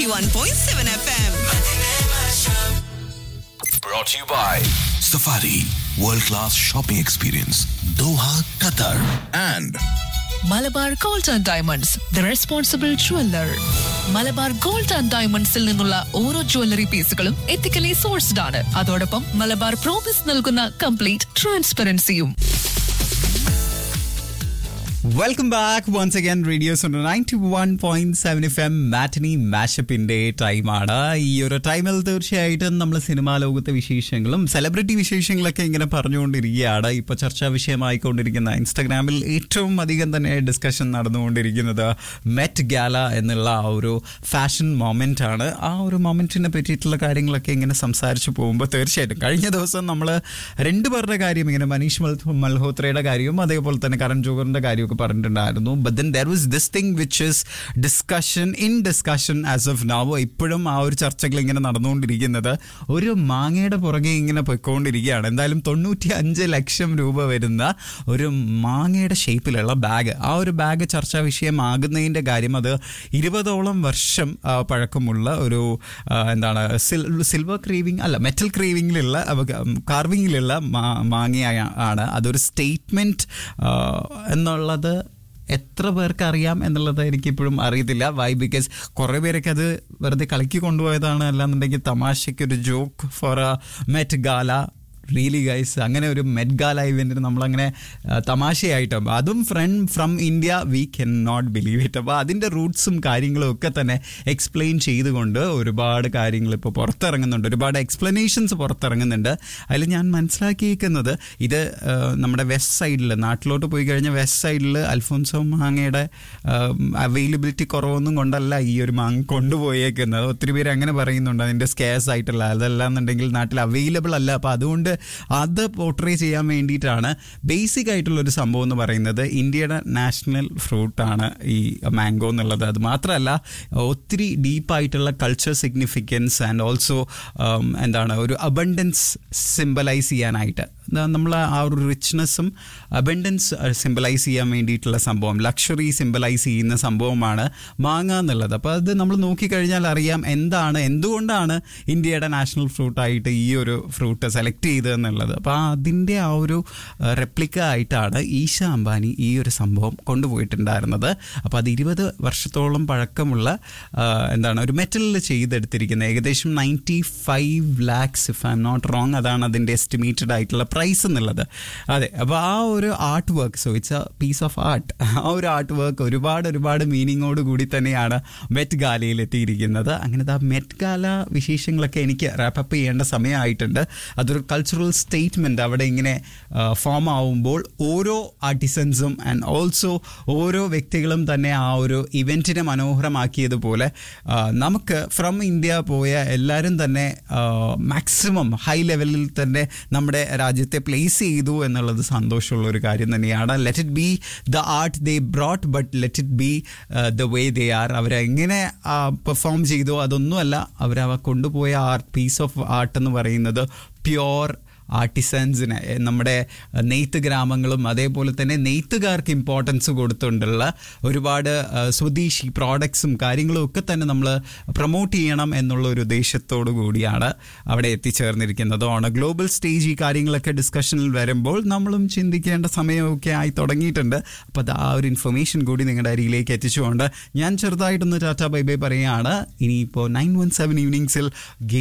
91.7 FM. Brought to you by Safari World Class Shopping Experience Doha, Qatar and Malabar gold and diamonds the responsible jeweller Malabar gold and ഡയമണ്ട്സിൽ നിന്നുള്ള ഓരോ jewellery പീസുകളും ethically sourced ആണ് അതോടൊപ്പം Malabar promise നൽകുന്ന complete ട്രാൻസ്പെറൻസിയും welcome back once again radio's ninety one point seven F M matinee മാഷപ്പിന്റെ ടൈമാണ് ഈ ഒരു ടൈമിൽ തീർച്ചയായിട്ടും നമ്മൾ സിനിമാ ലോകത്തെ വിശേഷങ്ങളും സെലിബ്രിറ്റി വിശേഷങ്ങളൊക്കെ ഇങ്ങനെ പറഞ്ഞുകൊണ്ടിരിക്കുകയാണ് ഇപ്പൊ ചർച്ചാ വിഷയമായിക്കൊണ്ടിരിക്കുന്ന ഇൻസ്റ്റാഗ്രാമിൽ ഏറ്റവും അധികം തന്നെ ഡിസ്കഷൻ നടന്നുകൊണ്ടിരിക്കുന്നത് മെറ്റ് ഗാല എന്നുള്ള ആ ഒരു ഫാഷൻ മൊമെന്റ് ആണ് ആ ഒരു മൊമെന്റിനെ പറ്റിയിട്ടുള്ള കാര്യങ്ങളൊക്കെ ഇങ്ങനെ സംസാരിച്ചു പോകുമ്പോൾ തീർച്ചയായിട്ടും കഴിഞ്ഞ ദിവസം നമ്മൾ രണ്ടുപേരുടെ കാര്യം ഇങ്ങനെ മനീഷ് മൽ മൽഹോത്രയുടെ കാര്യവും അതേപോലെ തന്നെ കരൺ ജോഹറിന്റെ കാര്യമൊക്കെ പറഞ്ഞിട്ടുണ്ടായിരുന്നു but then there was this thing which is discussion in discussion as of now ഇപ്പോഴും ആ ഒരു ചർച്ചകൾ ഇങ്ങനെ നടന്നുകൊണ്ടിരിക്കുന്നത് ഒരു മാങ്ങയുടെ പുറകെ ഇങ്ങനെ പൊയ്ക്കൊണ്ടിരിക്കുകയാണ് എന്തായാലും തൊണ്ണൂറ്റി അഞ്ച് ലക്ഷം രൂപ വരുന്ന ഒരു മാങ്ങയുടെ ഷേപ്പിലുള്ള ബാഗ് ആ ഒരു ബാഗ് ചർച്ചാ വിഷയമാകുന്നതിൻ്റെ കാര്യം അത് ഇരുപതോളം വർഷം ആ, പഴക്കമുള്ള ഒരു ആ, എന്താണ് സിൽവർ ക്രീവിംഗ് അല്ല മെറ്റൽ ക്രീവിങ്ങിലുള്ള കാർവിങ്ങിലുള്ള മാങ്ങയായ ആണ് അതൊരു സ്റ്റേറ്റ്മെന്റ് എന്നുള്ളത് എത്ര പേർക്ക് അറിയാം എന്നുള്ളത് എനിക്കിപ്പോഴും അറിയത്തില്ല വൈ ബിക്കോസ് കുറേ പേരൊക്കെ അത് വെറുതെ കളിക്ക് കൊണ്ടുപോയതാണ് അല്ലാന്നുണ്ടെങ്കിൽ തമാശയ്ക്ക് ഒരു joke for a Met Gala really guys അങ്ങനെ ഒരു മെറ്റ് ഗാല ഇവൻറ്റിന് നമ്മളങ്ങനെ ആ, തമാശയായിട്ടും അതും friend from India we can not believe it അപ്പോൾ അതിൻ്റെ റൂട്ട്സും കാര്യങ്ങളും ഒക്കെ തന്നെ എക്സ്പ്ലെയിൻ ചെയ്തുകൊണ്ട് ഒരുപാട് കാര്യങ്ങൾ ഇപ്പോൾ പുറത്തിറങ്ങുന്നുണ്ട് ഒരുപാട് എക്സ്പ്ലനേഷൻസ് പുറത്തിറങ്ങുന്നുണ്ട് അതിൽ ഞാൻ മനസ്സിലാക്കിയിരിക്കുന്നത് ഇത് ആ, നമ്മുടെ വെസ്റ്റ് സൈഡിൽ നാട്ടിലോട്ട് പോയി കഴിഞ്ഞാൽ വെസ്റ്റ് സൈഡിൽ അൽഫോൻസോ മാങ്ങയുടെ അവൈലബിലിറ്റി കുറവൊന്നും കൊണ്ടല്ല ഈ ഒരു മാങ്ങ കൊണ്ടുപോയേക്കുന്നത് ഒത്തിരി പേര് അങ്ങനെ പറയുന്നുണ്ട് അതിൻ്റെ സ്കേസ് ആയിട്ടുള്ള അതല്ലാന്നുണ്ടെങ്കിൽ നാട്ടിൽ അവൈലബിൾ അല്ല അപ്പോൾ അതുകൊണ്ട് അത് പോർട്രേ ചെയ്യാൻ വേണ്ടിയിട്ടാണ് ബേസിക് ആയിട്ടുള്ള ഒരു സംഭവം എന്ന് പറയുന്നത് ഇന്ത്യയുടെ നാഷണൽ ഫ്രൂട്ടാണ് ഈ മാംഗോ എന്നുള്ളത് അത് മാത്രമല്ല ഒത്തിരി ഡീപ്പായിട്ടുള്ള കൾച്ചർ സിഗ്നിഫിക്കൻസ് ആൻഡ് ഓൾസോ എന്താണ് ഒരു അബണ്ടൻസ് സിംബലൈസ് ചെയ്യാനായിട്ട് നമ്മൾ ആ ഒരു റിച്ച്നെസ്സും അബൻഡൻസ് സിംബലൈസ് ചെയ്യാൻ വേണ്ടിയിട്ടുള്ള സംഭവം ലക്ഷറി സിംബലൈസ് ചെയ്യുന്ന സംഭവമാണ് മാങ്ങ എന്നുള്ളത് അപ്പോൾ അത് നമ്മൾ നോക്കിക്കഴിഞ്ഞാൽ അറിയാം എന്താണ് എന്തുകൊണ്ടാണ് ഇന്ത്യയുടെ നാഷണൽ ഫ്രൂട്ടായിട്ട് ഈ ഒരു ഫ്രൂട്ട് സെലക്ട് ചെയ്തതെന്നുള്ളത് അപ്പോൾ അതിൻ്റെ ആ ഒരു റെപ്ലിക്ക ആയിട്ടാണ് ഈശ അംബാനി ഈ ഒരു സംഭവം കൊണ്ടുപോയിട്ടുണ്ടായിരുന്നത് അപ്പോൾ അത് ഇരുപത് വർഷത്തോളം പഴക്കമുള്ള ആ, എന്താണ് ഒരു മെറ്റലിൽ ചെയ്തെടുത്തിരിക്കുന്നത് ഏകദേശം ninety five lakhs if I'm not wrong അതാണ് അതിൻ്റെ എസ്റ്റിമേറ്റഡ് ആയിട്ടുള്ള പ്രൈസ് എന്നുള്ളത് അതെ അപ്പോൾ ആ ഒരു art work so it's a piece of art ആ ഒരു ആർട്ട് വർക്ക് ഒരുപാട് ഒരുപാട് മീനിങ്ങോട് കൂടി തന്നെയാണ് മെറ്റ് ഗാലയിൽ എത്തിയിരിക്കുന്നത് അങ്ങനത്തെ ആ മെറ്റ് ഗാല വിശേഷങ്ങളൊക്കെ എനിക്ക് റാപ്പപ്പ് ചെയ്യേണ്ട സമയമായിട്ടുണ്ട് അതൊരു കൾച്ചറൽ സ്റ്റേറ്റ്മെൻറ്റ് അവിടെ ഇങ്ങനെ ഫോം ആവുമ്പോൾ ഓരോ ആർട്ടിസൻസും ആൻഡ് ഓൾസോ ഓരോ വ്യക്തികളും തന്നെ ആ ഒരു ഇവൻറ്റിനെ മനോഹരമാക്കിയതുപോലെ ആ, നമുക്ക് ഫ്രം ഇന്ത്യ പോയ എല്ലാവരും തന്നെ മാക്സിമം ഹൈ ലെവലിൽ തന്നെ നമ്മുടെ രാജ്യത്തെ പ്ലേസ് ചെയ്തു എന്നുള്ളത് സന്തോഷമുള്ള ഒരു കാര്യം തന്നെയാണ് let it be the art they brought but let it be the way they are അവരെങ്ങനെ പെർഫോം ചെയ്തു അതൊന്നുമല്ല അവരവ കൊണ്ടുപോയ ആർട്ട് പീസ് ഓഫ് ആർട്ട് എന്ന് പറയുന്നത് പ്യോർ ആർട്ടിസൻസിന് നമ്മുടെ നെയ്ത്ത് ഗ്രാമങ്ങളും അതേപോലെ തന്നെ നെയ്ത്തുകാർക്ക് ഇമ്പോർട്ടൻസ് കൊടുത്തുകൊണ്ടുള്ള ഒരുപാട് ആ, സ്വദേശി പ്രോഡക്ട്സും കാര്യങ്ങളും ഒക്കെ തന്നെ നമ്മൾ പ്രൊമോട്ട് ചെയ്യണം എന്നുള്ള ഒരു ഉദ്ദേശത്തോടു കൂടിയാണ് അവിടെ എത്തിച്ചേർന്നിരിക്കുന്നത് ഓൺ ഗ്ലോബൽ സ്റ്റേജ് ഈ കാര്യങ്ങളൊക്കെ ഡിസ്കഷനിൽ വരുമ്പോൾ നമ്മളും ചിന്തിക്കേണ്ട സമയമൊക്കെ ആയി തുടങ്ങിയിട്ടുണ്ട് അപ്പോൾ അത് ആ ഒരു ഇൻഫർമേഷൻ കൂടി നിങ്ങളുടെ അരികിലേക്ക് എത്തിച്ചുകൊണ്ട് ഞാൻ ചെറുതായിട്ടൊന്ന് ടാറ്റ ബൈ ബൈ പറയുകയാണ് ഇനിയിപ്പോൾ നയൻ വൺ സെവൻ ഈവനിങ്സിൽ